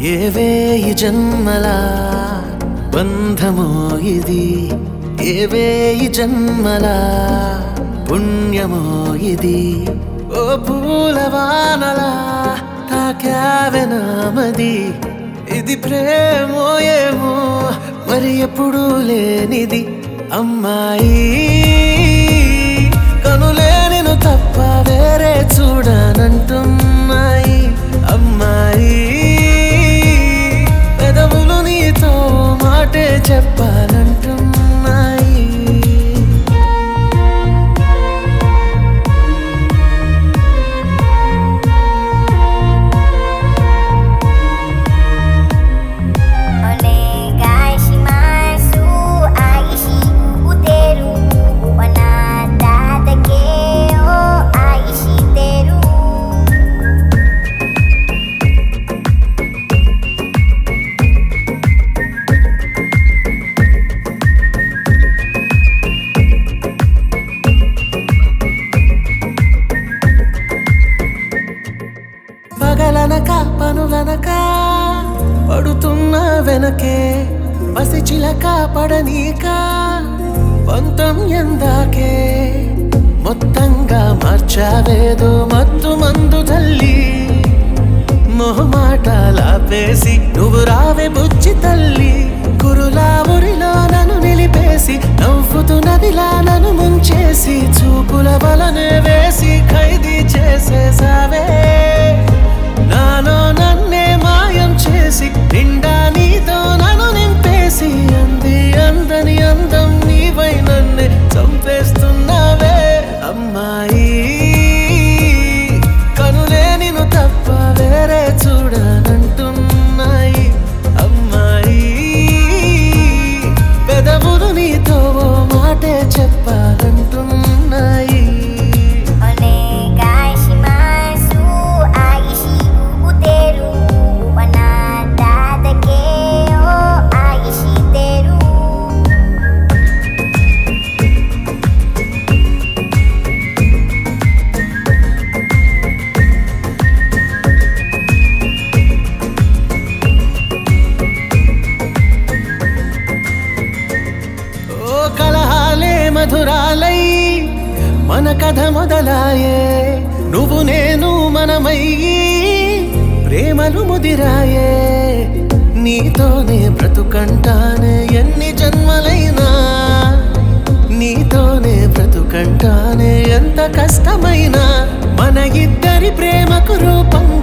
ఏవేయి జన్మల బంధమో ఇది ఏవేయి జన్మల పుణ్యమో ఇది ఓ పూలవానలా తాకావె నామది ఇది ప్రేమో ఏమో మరి ఎప్పుడూ లేనిది అమ్మాయి కనులే నేను తప్ప వేరే చూడనంటున్నాయి అమ్మాయి పెదవులు నీతో మాటే చెప్పాలంటున్నాయి Onegaishimasu aishi uteru Anata dake o aishiteru పగలనక పనులనక పడుతున్న వెనకే పసి చిలక పడనీక పంతం ఎందాకే మొత్తంగా మార్చావేదో మత్తు మందు తల్లి మొహమాటలాపేసి నువ్వు రావే బుజ్జి తల్లి కురులా ఊరిలో నన్ను నిలిపేసి నవ్వుతూ నదిలా నన్ను ముంచేసి చూపుల వలనే వేసి ఖైదీ చేసేసావే నాలో నన్నే మాయం చేసి నిండా నీతో నన్ను నింపేసి అంది అందని అందం నీవై నన్నే చంపేస్తున్నావే అమ్మాయి కనులే నిన్ను తప్ప వేరే చూడనంటున్నాయి అమ్మాయి పెదవులు నీతో ఓ మాటే చెప్పాలంటున్నాయి Onegaishimasu aishi uteru Anata dake o aishiteru ఓ కలహాలే మధురాలై మన కథ మొదలాయే నువ్వు నేను మనమయ్యి ప్రేమలు ముదిరాయే నీతోనే బ్రతుకంటానే ఎన్ని జన్మలైనా నీతోనే బ్రతుకంటానే ఎంత కష్టమైనా మన ఇద్దరి ప్రేమకు రూపం